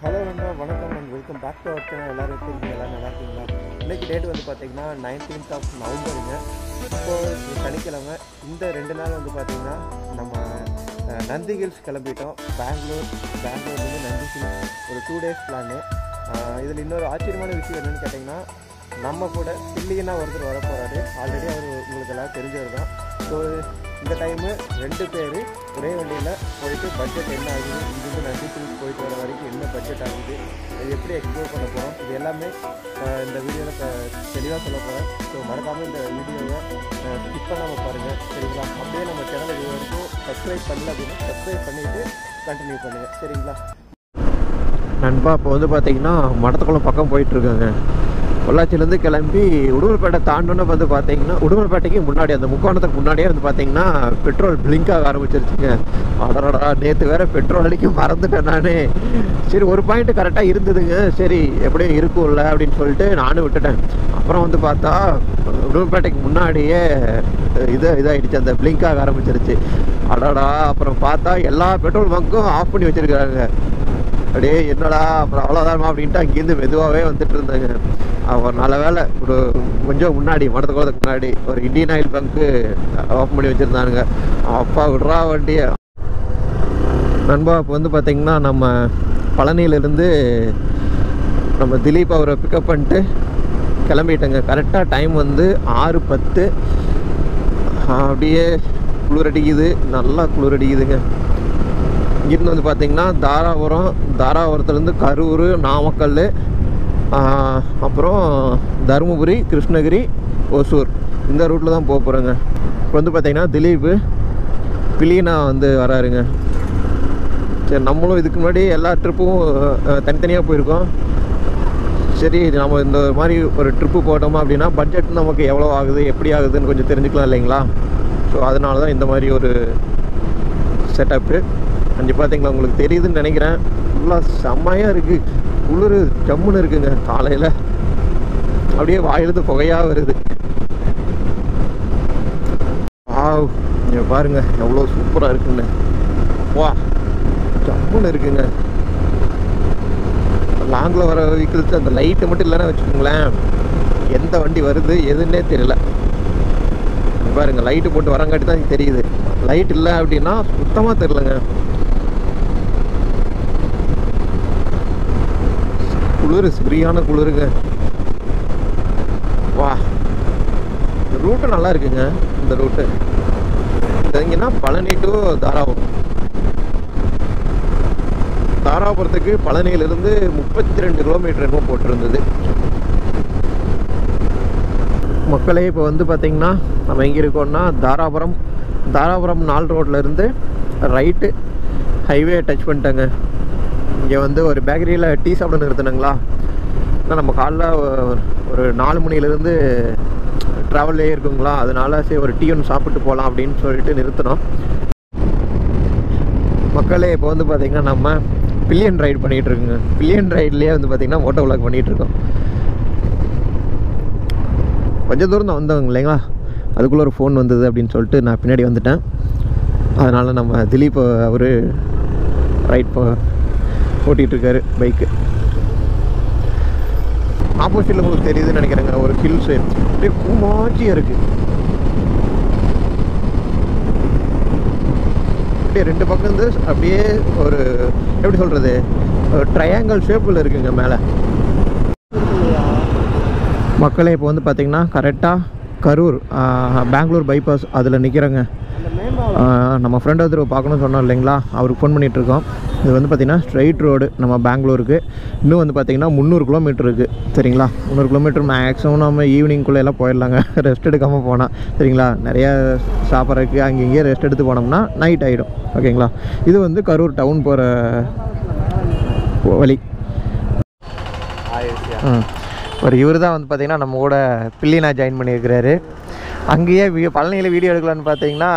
hello நண்பா வணக்கம் and welcome back to our channel எல்லாரும் எப்படி இருக்கீங்க எல்லாம் நல்லா இருக்கீங்களா இன்னைக்கு டேட் வந்து பார்த்தீங்கன்னா நைன்டீன்த் ஆஃப் நவம்பருங்க இப்போ இது சனிக்கிழமை இந்த ரெண்டு நாள் வந்து பார்த்தீங்கன்னா நம்ம அஹ், நந்தி ஹில்ஸ் கிளம்பிட்டோம் பெங்களூர் பெங்களூர்லேருந்து நந்தி ஹில்ஸ் ஒரு டூ டேஸ் பிளான்னு இதில் இன்னொரு ஆச்சரியமான விஷயம் என்னென்னு கேட்டிங்கன்னா நம்ம கூட பில்லியனா ஒருத்தர் வர போகிறாரு ஆல்ரெடி அவர் உங்களுக்கு எல்லாம் தெரிஞ்சவர் தான் ஸோ இந்த டைமு ரெண்டு பேர் ஒரே வண்டியில் போயிட்டு பட்ஜெட் என்ன ஆகுது இங்கிருந்து நந்தி ஹில்ஸ் போயிட்டு வர வரைக்கும் என்ன பட்ஜெட் ஆகுது இது எப்படி எக்ஸ்ப்ளோர் பண்ண போகிறோம் இது எல்லாமே அஹ், இந்த வீடியோவில் தெளிவாக சொல்ல போகிறேன் ஸோ மறக்காமல் இந்த வீடியோவை ஸ்கிப் பண்ணாமல் பாருங்கள் சரிங்களா அப்படியே நம்ம சேனல் இது வரைக்கும் சப்ஸ்கிரைப் பண்ணல அப்படின்னா சப்ஸ்கிரைப் பண்ணிவிட்டு கண்டினியூ பண்ணுங்கள் சரிங்களா நண்பா இப்போ வந்து பார்த்தீங்கன்னா மடத்துக்குளம் பக்கம் போயிட்டுருக்காங்க பொள்ளாச்சிலேருந்து கிளம்பி உடுமல்பேட்டை தாண்டோன்னு வந்து பார்த்தீங்கன்னா உடுமல்பேட்டைக்கு முன்னாடி அந்த முக்கோணத்துக்கு முன்னாடியே வந்து பார்த்தீங்கன்னா பெட்ரோல் பிளிங்க் ஆக ஆரம்பிச்சிருச்சுங்க அடடா நேற்று வேற பெட்ரோல் அடிக்க மறந்துட்டேன் நான் சரி ஒரு பாயிண்ட் கரெக்டாக இருந்ததுங்க சரி எப்படியும் இருக்கும்ல அப்படின்னு சொல்லிட்டு நானும் விட்டுட்டேன் அப்புறம் வந்து பார்த்தா உடுமல்பேட்டைக்கு முன்னாடியே இது இதாகிடுச்சு அந்த பிளிங்க் ஆக ஆரம்பிச்சிருச்சு அடடா அப்புறம் பார்த்தா எல்லா பெட்ரோல் பங்க்கும் ஆஃப் பண்ணி வச்சிருக்காங்க அப்படியே என்னடா அப்புறம் அவ்வளோதான்மா அப்படின்ட்டு அங்கேருந்து மெதுவாகவே வந்துட்டு இருந்தாங்க அவர் நல்ல வேலை ஒரு கொஞ்சம் முன்னாடி மடத்து கோலத்துக்கு முன்னாடி ஒரு இந்தியன் ஆயில் பங்க்கு ஆஃப் பண்ணி வச்சுருந்தானுங்க அப்பா விட்றா வண்டியை நண்பா இப்போ வந்து பார்த்தீங்கன்னா நம்ம பழனியிலேருந்து நம்ம திலீப் அவரை பிக்கப் பண்ணிட்டு கிளம்பிட்டேங்க கரெக்டாக டைம் வந்து ஆறு பத்து அப்படியே குளிர் அடிக்குது நல்லா குளிர் அடிக்குதுங்க இங்கிருந்து வந்து பார்த்தீங்கன்னா தாராபுரம் தாராபுரத்துலேருந்து கரூர் நாமக்கல் ஆஹ், அப்புறம் தருமபுரி கிருஷ்ணகிரி ஒசூர் இந்த ரூட்டில் தான் போக போகிறேங்க இப்போ வந்து பார்த்தீங்கன்னா திலீப் பிலீனா வந்து வராருங்க சரி நம்மளும் இதுக்கு முன்னாடி எல்லா ட்ரிப்பும் தனித்தனியாக போயிருக்கோம் சரி இது நம்ம இந்த மாதிரி ஒரு ட்ரிப்பு போட்டோமா அப்படின்னா பட்ஜெட் நமக்கு எவ்வளோ ஆகுது எப்படி ஆகுதுன்னு கொஞ்சம் தெரிஞ்சுக்கலாம் இல்லைங்களா ஸோ அதனால தான் இந்த மாதிரி ஒரு செட்டப்பு அஞ்சு பார்த்தீங்களா உங்களுக்கு தெரியுதுன்னு நினைக்கிறேன் ஃபுல்லாக செம்மையாக இருக்குது குளிர் ஜம்முன்னு இருக்குங்க காலையில் அப்படியே வாயிலிருந்து புகையாக வருது வாவ் இங்க பாருங்க எவ்வளோ சூப்பராக இருக்குங்க வா ஜம்முன்னு இருக்குங்க லாங்கில் வர வெஹிக்கிள்ஸ் அந்த லைட்டு மட்டும் இல்லைன்னா வச்சுக்கோங்களேன் எந்த வண்டி வருது எதுன்னே தெரியல இங்க பாருங்க லைட்டு போட்டு வரங்காட்டி தான் தெரியுது லைட் இல்லை அப்படின்னா சுத்தமாக தெரிலங்க குளிர் சரியான குளிருங்க வா இந்த ரூட்டு நல்லா இருக்குங்க இந்த ரூட்டு இந்த இங்கன்னா பழனி டு தாராபுரம் தாராபுரத்துக்கு பழனியிலிருந்து முப்பத்தி ரெண்டு கிலோமீட்டர் என்னமோ போட்டிருந்தது மக்களே இப்போ வந்து பார்த்தீங்கன்னா நம்ம எங்கே இருக்கோம்னா தாராபுரம் தாராபுரம் நால் ரோட்ல இருந்து ரைட்டு ஹைவே டச் பண்ணிட்டேங்க இங்கே வந்து ஒரு பேக்கரியில் டீ சாப்பிட நிறுத்தினுங்களா ஆனால் நம்ம காலைல ஒ- ஒரு நாலு மணிலேருந்து ட்ராவல்லே இருக்குங்களா அதனால சரி ஒரு டீ ஒன்று சாப்பிட்டு போகலாம் அப்படின்னு சொல்லிட்டு நிறுத்தினோம் மக்களே இப்போ வந்து பார்த்தீங்கன்னா நம்ம பில்லியன் ரைடு பண்ணிகிட்டு இருக்குங்க பில்லியன் ரைட்லேயே வந்து பார்த்தீங்கன்னா மோட்டோ விளாக் பண்ணிகிட்டு இருக்கோம் கொஞ்சம் தூரம் தான் வந்தவங்க இல்லைங்களா அதுக்குள்ளே ஒரு ஃபோன் வந்தது அப்படின்னு சொல்லிட்டு நான் பின்னாடி வந்துட்டேன் அதனால் நம்ம திலீப் அவர் ரைட் போ ஓட்டிகிட்டு இருக்காரு பைக்கு ஆப்போசிட்டில் உங்களுக்கு தெரியுதுன்னு நினைக்கிறேங்க ஒரு ஹில்ஸு அப்படியே கூமாச்சியாக இருக்குது அப்படியே ரெண்டு பக்கம் இருந்து அப்படியே ஒரு எப்படி சொல்கிறது ட்ரையாங்கிள் ஷேப்பில் இருக்குங்க மேலே மக்களே இப்போ வந்து பார்த்தீங்கன்னா கரெக்டாக கரூர் ஆஹ், பெங்களூர் பைபாஸ் அதில் நிற்கிறேங்க நம்ம ஃப்ரெண்ட் ஒருத்தர் பார்க்கணும்னு சொன்னோம் இல்லைங்களா அவருக்கு ஃபோன் பண்ணிகிட்ருக்கோம் இது வந்து பார்த்திங்கன்னா ஸ்ட்ரைட் ரோடு நம்ம பெங்களூருக்கு இன்னும் வந்து பார்த்திங்கன்னா முந்நூறு கிலோமீட்டர் இருக்குது சரிங்களா முந்நூறு கிலோமீட்டர் மேக்ஸிமம் நம்ம ஈவினிங்குள்ளே எல்லாம் போயிடலாங்க ரெஸ்ட் எடுக்காமல் போனால் சரிங்களா நிறையா சாப்பிட்றதுக்கு அங்கே இங்கேயே ரெஸ்ட் எடுத்து போனோம்னா நைட் ஆகிடும் ஓகேங்களா இது வந்து கரூர் டவுன் போகிற வழி ம் ஒரு இவர் தான் வந்து பார்த்தீங்கன்னா நம்ம கூட பில்லினா ஜாயின் பண்ணியிருக்கிறாரு அங்கேயே வீ பழனியில் வீடியோ எடுக்கலான்னு பார்த்தீங்கன்னா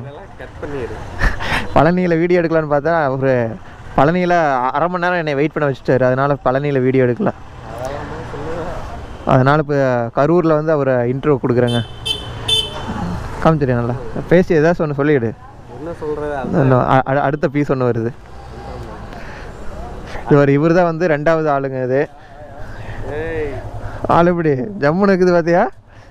பழனியில் வீடியோ எடுக்கலான்னு பார்த்தா ஒரு பழனியில் அரை மணி நேரம் என்னை வெயிட் பண்ண வச்சுட்டாரு அதனால் பழனியில் வீடியோ எடுக்கல அதனால் இப்போ கரூரில் வந்து அவரை இன்ட்ரோ கொடுக்குறேங்க காமிச்சிரு நல்லா பேசி ஏதாச்சும் ஒன்று சொல்லிவிடு என்ன சொல்றது இன்னும் அ- அ- அடுத்த பீஸ் ஒன்று வருது இவர் இவர் தான் வந்து ரெண்டாவது ஆளுங்க இது ஏய் ஆள் எப்படி ஜம்முன்னு இருக்குது பார்த்தியா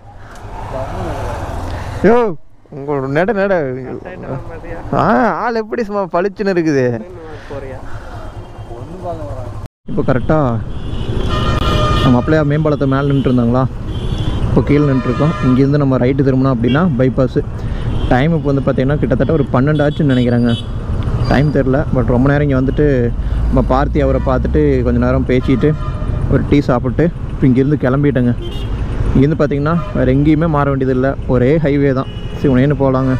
யோ உங்களோட நட நட மாதிரியா ஆ ஆள் எப்படி சும்மா பளிச்சுன்னு இருக்குது போறியா ஒன்றும் பார்க்க வரான் இப்போ கரெக்டாக நம்ம அப்படியே மேம்பாலத்தை மேலே நின்றுட்டு இருந்தாங்களா இப்போ கீழே நின்றுருக்கோம் இங்கேருந்து நம்ம ரைட்டு திரும்பினோம் அப்படின்னா பைபாஸு டைம் இப்போ வந்து பார்த்திங்கன்னா கிட்டத்தட்ட ஒரு பன்னெண்டு ஆச்சுன்னு நினைக்கிறேங்க டைம் தெரில பட் ரொம்ப நேரம் இங்கே வந்துட்டு நம்ம பார்த்தி அவரை பார்த்துட்டு கொஞ்ச நேரம் பேசிட்டு ஒரு டீ சாப்பிட்டு இப்போ இங்கேருந்து கிளம்பிட்டேங்க இங்கேருந்து பார்த்தீங்கன்னா வேறு எங்கேயுமே மாற வேண்டியதில்லை ஒரே ஹைவே தான் சிவனேன்னு போகலாங்க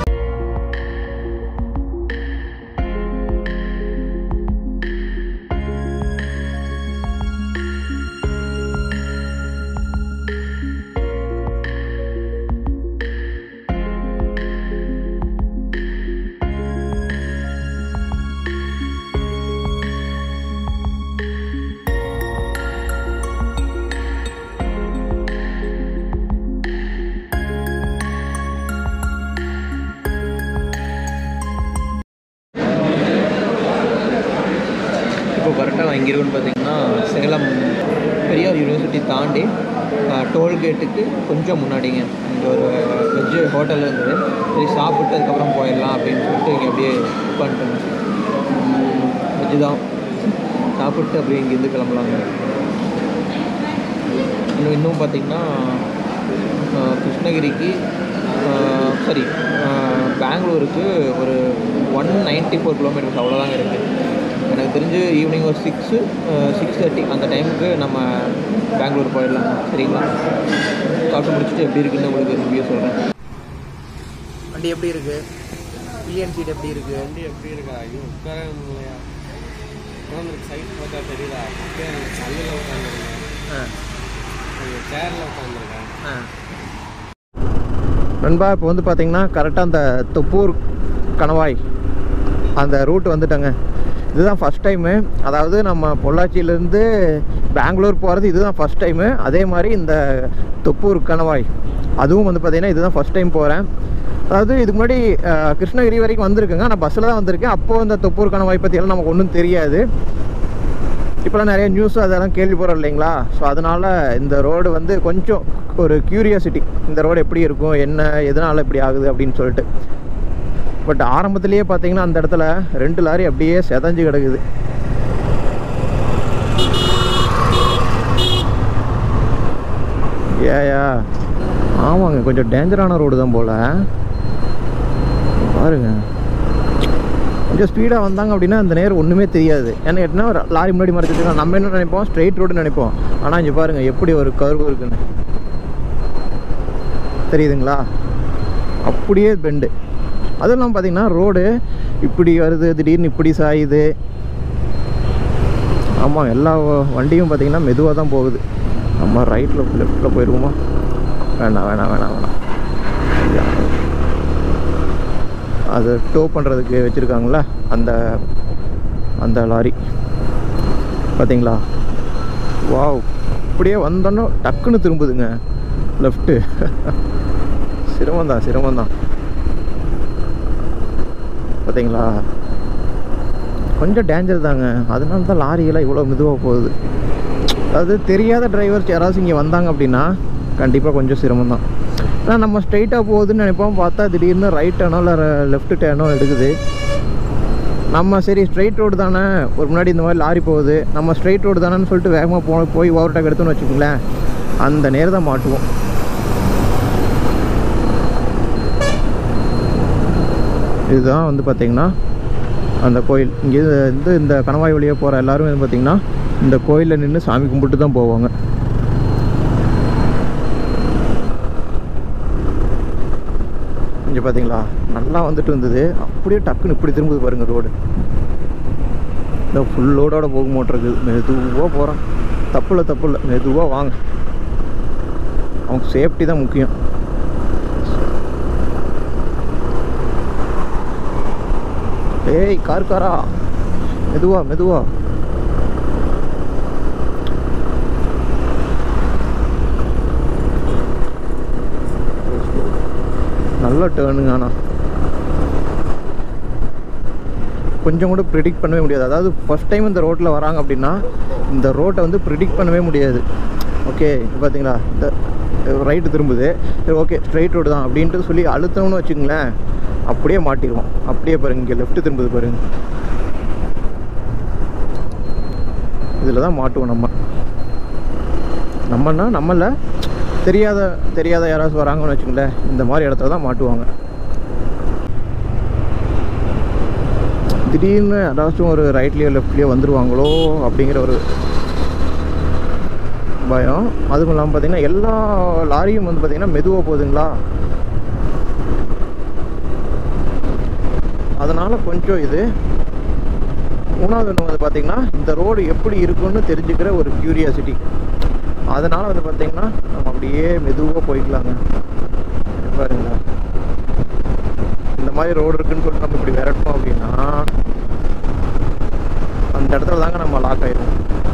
இப்போ கரெக்டாக நான் இங்கே இருக்குன்னு பார்த்தீங்கன்னா சேலம் பெரியார் யூனிவர்சிட்டி தாண்டி டோல்கேட்டுக்கு கொஞ்சம் முன்னாடிங்க இங்கே ஒரு வெஜ்ஜு ஹோட்டல் இருந்தது சரி சாப்பிட்டு அதுக்கப்புறம் போயிடலாம் அப்படின்னு சொல்லிட்டு இங்கே அப்படியே உட்காந்துட்டேங்க வெஜ்ஜு தான் சாப்பிட்டு அப்படியே இங்கேருந்து கிளம்பலாங்க இன்னும் இன்னும் பார்த்தீங்கன்னா ஆஹ், கிருஷ்ணகிரிக்கு சாரி பெங்களூருக்கு ஒரு ஒன் நைன்ட்டி ஃபோர் கிலோமீட்டர்ஸ் அவ்வளோதாங்க இருக்குது எனக்கு தெரிஞ்சு ஈவினிங் ஒரு சிக்ஸு சிக்ஸ் தேர்ட்டி அந்த டைமுக்கு நம்ம பெங்களூர் போயிடலாம் சரிங்களா சாப்பிட்டு முடிச்சுட்டு எப்படி இருக்குன்னு உங்களுக்கு ரிவ்யூ சொல்கிறேன் வண்டி எப்படி இருக்குது பில்லியன் சீட் எப்படி இருக்குது வண்டி எப்படி இருக்கா ஐயோ உட்கார முடியலையா உட்காந்துருக்கு சைட் பார்த்தா தெரியல அப்படியே எனக்கு கல்லில் உட்காந்துருக்கேன் சேரில் உட்காந்துருக்கேன் நண்பா இப்போ வந்து பார்த்தீங்கன்னா கரெக்டாக அந்த தொப்பூர் கணவாய் அந்த ரூட் வந்துட்டேங்க இதுதான் ஃபஸ்ட் டைமு அதாவது நம்ம பொள்ளாச்சியிலேருந்து பெங்களூர் போகிறது இதுதான் ஃபஸ்ட் டைமு அதே மாதிரி இந்த தொப்பூர் கணவாய் அதுவும் வந்து பார்த்திங்கன்னா இதுதான் ஃபஸ்ட் டைம் போகிறேன் அதாவது இதுக்கு முன்னாடி அஹ், கிருஷ்ணகிரி வரைக்கும் வந்திருக்குங்க நான் பஸ்ஸில் தான் வந்திருக்கேன் அப்போது இந்த தொப்பூர் கணவாய் பற்றியெல்லாம் நமக்கு ஒன்றும் தெரியாது இப்போலாம் நிறைய நியூஸ் அதெல்லாம் கேள்விப்படுறோம் இல்லைங்களா ஸோ அதனால் இந்த ரோடு வந்து கொஞ்சம் ஒரு க்யூரியாசிட்டி இந்த ரோடு எப்படி இருக்கும் என்ன எதனால் இப்படி ஆகுது அப்படின்னு சொல்லிட்டு பட் ஆரம்பத்திலேயே பார்த்தீங்கன்னா அந்த இடத்துல ரெண்டு லாரி அப்படியே செதஞ்சு கிடக்குது ஏயா ஆமாங்க கொஞ்சம் டேஞ்சரான ரோடு தான் போல் பாருங்க கொஞ்சம் ஸ்பீடாக வந்தாங்க அப்படின்னா அந்த நேரம் ஒன்றுமே தெரியாது ஏன்னா எட்டுனா ஒரு லாரி முன்னாடி மறைச்சிட்டு நம்ம என்ன நினைப்போம் ஸ்ட்ரெயிட் ரோடு நினைப்போம் ஆனால் இங்கே பாருங்கள் எப்படி ஒரு கர்வு இருக்குன்னு தெரியுதுங்களா அப்படியே பெண்டு அதுவும் இல்லாமல் பார்த்தீங்கன்னா ரோடு இப்படி வருது திடீர்னு இப்படி சாயுது ஆமாம் எல்லா வண்டியும் பார்த்தீங்கன்னா மெதுவாக தான் போகுது நம்ம ரைட்டில் லெஃப்ட்டில் போயிடுவோமா வேணாம் வேணாம் வேணாம் வேணாம் அது டோ பண்ணுறதுக்கு வச்சுருக்காங்களா அந்த அந்த லாரி பார்த்தீங்களா வாவ் அப்படியே வந்தோன்னே டக்குன்னு திரும்புதுங்க லெஃப்ட்டு சிரமந்தான் சிரமந்தான் பார்த்தீங்களா கொஞ்சம் டேஞ்சர் தாங்க அதனால தான் லாரியெல்லாம் இவ்வளோ மெதுவாக போகுது அதாவது தெரியாத டிரைவர்ஸ் யாராச்சும் இங்கே வந்தாங்க அப்படின்னா கண்டிப்பாக கொஞ்சம் சிரமம் தான் ஆனால் நம்ம ஸ்ட்ரைட்டாக போகுதுன்னு நினைப்போம் பார்த்தா திடீர்னு ரைட் டேனோ இல்லை லெஃப்ட் டேனோ எடுக்குது நம்ம சரி ஸ்ட்ரைட் ரோடு தானே ஒரு முன்னாடி இந்த மாதிரி லாரி போகுது நம்ம ஸ்ட்ரைட் ரோடு தானேன்னு சொல்லிட்டு வேகமாக போ போய் ஓவர்டேக் எடுத்தோன்னு வச்சுக்கோங்களேன் அந்த நேரம் தான் மாட்டுவோம் இதுதான் வந்து பார்த்திங்கன்னா அந்த கோயில் இங்கே இருந்து இந்த கணவாய் வழியாக போகிற எல்லாரும் வந்து பார்த்திங்கன்னா இந்த கோயிலில் நின்று சாமி கும்பிட்டு தான் போவாங்க இங்கே பார்த்தீங்களா நல்லா வந்துட்டு இருந்தது அப்படியே டக்குன்னு இப்படி திரும்புது பாருங்க ரோடு இந்த ஃபுல் லோடோட போக மாட்டிருக்கு மெதுவாக போகிறான் தப்பு இல்லை தப்பு இல்லை மெதுவாக வாங்க அவங்க சேஃப்டி தான் முக்கியம் ஏய் கார் காரா மெதுவா மெதுவா நல்ல டேர்னுங்க ஆனால் கொஞ்சம் கூட ப்ரிடிக்ட் பண்ணவே முடியாது அதாவது ஃபஸ்ட் டைம் இந்த ரோட்டில் வராங்க அப்படின்னா இந்த ரோட்டை வந்து ப்ரிடிக்ட் பண்ணவே முடியாது ஓகே இப்போ பார்த்தீங்களா இந்த ரைட்டு திரும்புது சரி ஓகே ஸ்ட்ரைட் ரோடு தான் அப்படின்ட்டு சொல்லி அழுத்தணும்னு வச்சுங்களேன் அப்படியே மாட்டிடுவோம் அப்படியே பாருங்க இங்கே லெஃப்ட் திரும்புது பாருங்க இதில் தான் மாட்டுவோம் நம்ம நம்மன்னா நம்மள தெரியாத தெரியாத யாராச்சும் வராங்கன்னு வச்சுங்களேன் இந்த மாதிரி இடத்துல தான் மாட்டுவாங்க திடீர்னு யாராச்சும் ஒரு ரைட்லேயோ லெஃப்ட்லேயோ வந்துருவாங்களோ அப்படிங்கிற ஒரு பயம் அதுவும் இல்லாமல் பார்த்தீங்கன்னா எல்லா லாரியும் வந்து பார்த்தீங்கன்னா மெதுவாக போகுதுங்களா அதனால் கொஞ்சம் இது மூணாவது ஒன்று வந்து பார்த்தீங்கன்னா இந்த ரோடு எப்படி இருக்குன்னு தெரிஞ்சுக்கிற ஒரு க்யூரியாசிட்டி அதனால் வந்து பார்த்தீங்கன்னா நம்ம அப்படியே மெதுவாக போய்க்கலாங்க இங்க பாருங்க இந்த மாதிரி ரோடு இருக்குன்னு சொல்லிட்டு நம்ம இப்படி விரட்டணும் அப்படின்னா அந்த இடத்துல தாங்க நம்ம லாக் ஆயிடும்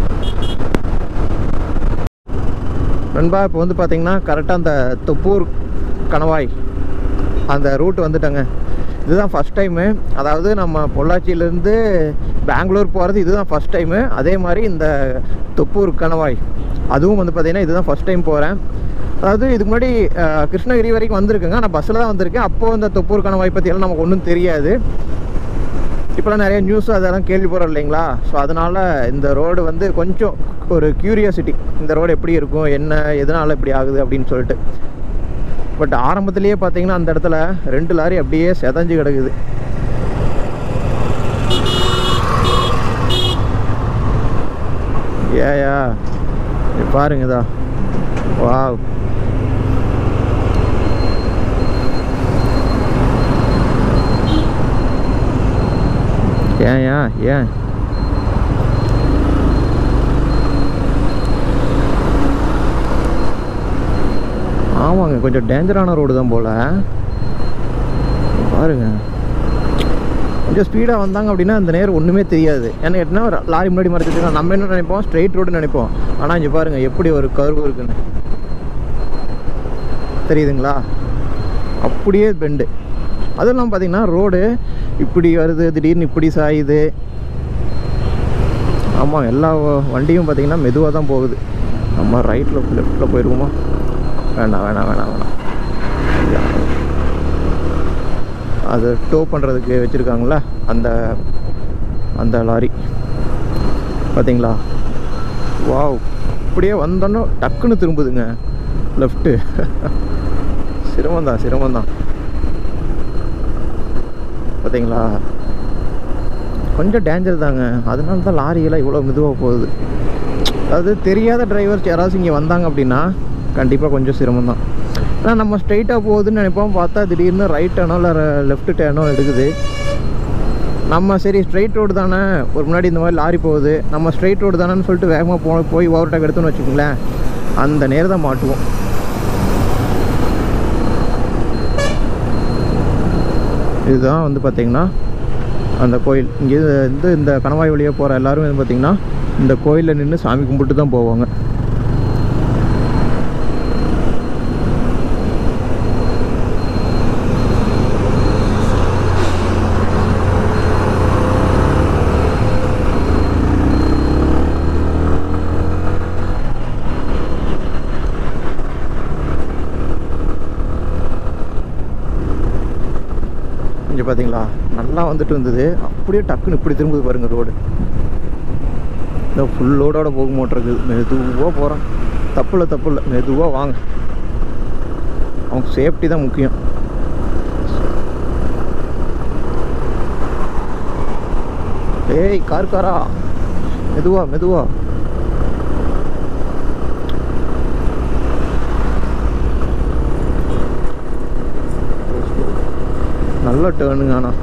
நண்பா இப்போ வந்து பார்த்தீங்கன்னா கரெக்டாக அந்த தொப்பூர் கணவாய் அந்த ரூட் வந்துட்டேங்க இதுதான் ஃபஸ்ட் டைமு அதாவது நம்ம பொள்ளாச்சியிலேருந்து பெங்களூர் போகிறது இதுதான் ஃபஸ்ட் டைமு அதே மாதிரி இந்த தொப்பூர் கணவாய் அதுவும் வந்து பார்த்தீங்கன்னா இதுதான் ஃபஸ்ட் டைம் போகிறேன் அதாவது இதுக்கு முன்னாடி அஹ், கிருஷ்ணகிரி வரைக்கும் வந்திருக்குங்க நான் பஸ்ஸில் தான் வந்திருக்கேன் அப்போது இந்த தொப்பூர் கணவாய் பற்றியெல்லாம் நமக்கு ஒன்றும் தெரியாது இப்போலாம் நிறைய நியூஸ் அதெல்லாம் கேள்விப்படுறோம் இல்லைங்களா ஸோ அதனால் இந்த ரோடு வந்து கொஞ்சம் ஒரு க்யூரியாசிட்டி இந்த ரோடு எப்படி இருக்கும் என்ன எதனால் இப்படி ஆகுது அப்படின்னு சொல்லிட்டு பட் ஆரம்பத்திலேயே பார்த்தீங்கன்னா அந்த இடத்துல ரெண்டு லாரி அப்படியே செதஞ்சு கிடக்குது ஏயா இங்க பாருங்க இதா வாவ் ஏன்யா ஏன் ஆமாங்க கொஞ்சம் டேஞ்சரான ரோடு தான் போல் பாருங்க கொஞ்சம் ஸ்பீடாக வந்தாங்க அப்படின்னா அந்த நேரம் ஒன்றுமே தெரியாது ஏன்னா கேட்டினா ஒரு லாரி முன்னாடி மறைச்சிட்டு நம்ம என்ன நினைப்போம் ஸ்ட்ரெயிட் ரோடு நினைப்போம் ஆனால் இங்கே பாருங்கள் எப்படி ஒரு கர்வ் இருக்குன்னு தெரியுதுங்களா அப்படியே பெண்டு அதுவும் இல்லாமல் பார்த்தீங்கன்னா ரோடு இப்படி வருது திடீர்னு இப்படி சாயுது ஆமாம் எல்லா வ- வண்டியும் பார்த்தீங்கன்னா மெதுவாக தான் போகுது நம்ம ரைட்டில் லெஃப்ட்டில் போயிடுவோமா வேணாம் வேணாம் வேணாம் வேணாம் அது டோ பண்ணுறதுக்கு வச்சுருக்காங்களா அந்த அந்த லாரி பார்த்தீங்களா வாவ் அப்படியே வந்தோன்னே டக்குன்னு திரும்புதுங்க லெஃப்ட்டு சிரமந்தான் சிரமந்தான் பார்த்தீங்களா கொஞ்சம் டேஞ்சர் தாங்க அதனால தான் லாரியெல்லாம் இவ்வளோ மெதுவாக போகுது அதாவது தெரியாத டிரைவர்ஸ் யாராச்சும் இங்கே வந்தாங்க அப்படின்னா கண்டிப்பாக கொஞ்சம் சிரமம் தான் ஆனால் நம்ம ஸ்ட்ரைட்டாக போகுதுன்னு நினைப்போம் பார்த்தா திடீர்னு ரைட் டேனோ இல்லை லெஃப்ட் டேனோ எடுக்குது நம்ம சரி ஸ்ட்ரைட் ரோடு தானே ஒரு முன்னாடி இந்த மாதிரி லாரி போகுது நம்ம ஸ்ட்ரைட் ரோடு தானேன்னு சொல்லிட்டு வேகமாக போ போய் ஓவர்டேக் எடுத்தோன்னு வச்சுக்கோங்களேன் அந்த நேரம் தான் மாட்டுவோம் இதுதான் வந்து பார்த்திங்கன்னா அந்த கோயில் இங்கே இருந்து இந்த கணவாய் வழியாக போகிற எல்லாரும் வந்து பார்த்திங்கன்னா இந்த கோயிலில் நின்று சாமி கும்பிட்டு தான் போவாங்க இங்கே பார்த்தீங்களா நல்லா வந்துட்டு இருந்தது அப்படியே டக்குன்னு இப்படி திரும்புது பாருங்க ரோடு இந்த ஃபுல் லோடோட போக மாட்டிருக்கு மெதுவாக போகிறான் தப்பு இல்லை தப்பு இல்லை மெதுவாக வாங்க அவங்க சேஃப்டி தான் முக்கியம் ஏய் கார் காரா மெதுவா மெதுவா நல்ல டேர்னுங்க ஆனால்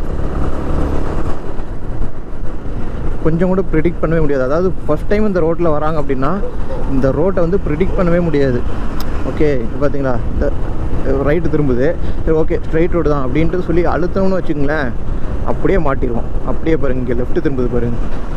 கொஞ்சம் கூட ப்ரிடிக்ட் பண்ணவே முடியாது அதாவது ஃபஸ்ட் டைம் இந்த ரோட்டில் வராங்க அப்படின்னா இந்த ரோட்டை வந்து ப்ரிடிக்ட் பண்ணவே முடியாது ஓகே இப்போ பார்த்தீங்களா இந்த ரைட்டு திரும்புது சரி ஓகே ஸ்ட்ரைட் ரோடு தான் அப்படின்ட்டு சொல்லி அழுத்தணும்னு வச்சுங்களேன் அப்படியே மாட்டிடுவோம் அப்படியே பாருங்க இங்கே லெஃப்ட் திரும்புது பாருங்க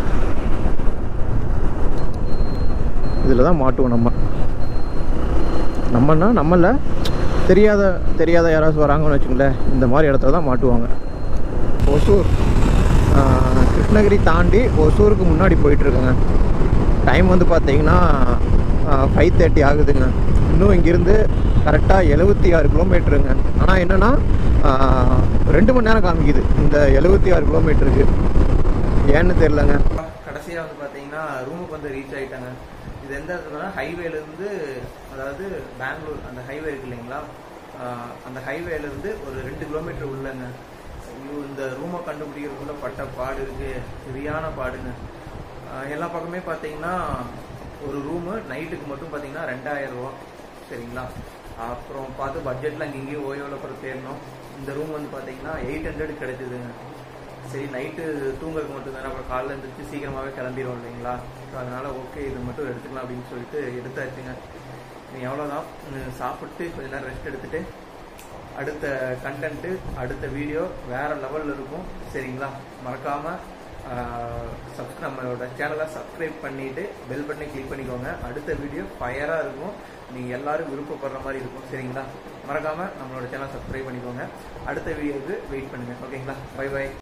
இதில் தான் மாட்டுவோம் நம்ம நம்மன்னா நம்மள தெரியாத தெரியாத யாராச்சும் வராங்கன்னு வச்சுங்களேன் இந்த மாதிரி இடத்துல தான் மாட்டுவாங்க ஒசூர் கிருஷ்ணகிரி தாண்டி ஒசூருக்கு முன்னாடி போயிட்டுருக்குங்க டைம் வந்து பார்த்தீங்கன்னா ஃபைவ் தேர்ட்டி ஆகுதுங்க இன்னும் இங்கேருந்து கரெக்டாக எழுபத்தி ஆறு கிலோமீட்டருங்க ஆனால் என்னென்னா ரெண்டு மணி நேரம் காமிக்குது இந்த எழுபத்தி ஆறு கிலோமீட்டருக்கு ஏன்னு தெரிலங்க கடைசியாக வந்து பார்த்தீங்கன்னா ரூமுக்கு வந்து ரீச் ஆகிட்டாங்க இது எந்த இடத்துலனா ஹைவேலேருந்து அதாவது பெங்களூர் அந்த ஹைவே இருக்கு இல்லைங்களா ஆஹ் அந்த ஹைவேலேருந்து ஒரு ரெண்டு கிலோமீட்டர் உள்ளங்க ஐயோ இந்த ரூமை கண்டுபிடிக்கிறதுக்குள்ள பட்ட பாடு இருக்கு சரியான பாடுங்க ஆஹ் எல்லா பக்கமே பார்த்தீங்கன்னா ஒரு ரூமு நைட்டுக்கு மட்டும் பார்த்தீங்கன்னா ரெண்டாயிரம் ரூபா சரிங்களா அப்புறம் பார்த்து பட்ஜெட்டில் அங்கே இங்கேயும் ஓயோவில் அப்புறம் தேடணும் இந்த ரூம் வந்து பார்த்தீங்கன்னா எயிட் ஹண்ட்ரட் கிடைச்சிதுங்க சரி நைட்டு தூங்குறதுக்கு மட்டும் தானே அப்புறம் காலைல எழுந்திரிச்சு சீக்கிரமாகவே கிளம்பிடுவோம் இல்லைங்களா ஸோ அதனால ஓகே இது மட்டும் எடுத்துக்கலாம் அப்படின்னு சொல்லிட்டு எடுத்தாச்சுங்க நீ எவ்வளோதான் உம், சாப்பிட்டு கொஞ்ச நேரம் ரெஸ்ட் எடுத்துட்டு அடுத்த கண்டென்ட்டு அடுத்த வீடியோ வேற லெவலில் இருக்கும் சரிங்களா மறக்காம சப் நம்மளோட சேனலை சப்ஸ்கிரைப் பண்ணிட்டு பெல் பட்டனை கிளிக் பண்ணிக்கோங்க அடுத்த வீடியோ ஃபயராக இருக்கும் நீங்கள் எல்லாரும் விருப்பப்படுற மாதிரி இருக்கும் சரிங்களா மறக்காம நம்மளோட சேனலை சப்ஸ்கிரைப் பண்ணிக்கோங்க அடுத்த வீடியோவுக்கு வெயிட் பண்ணுங்க ஓகேங்களா பை பை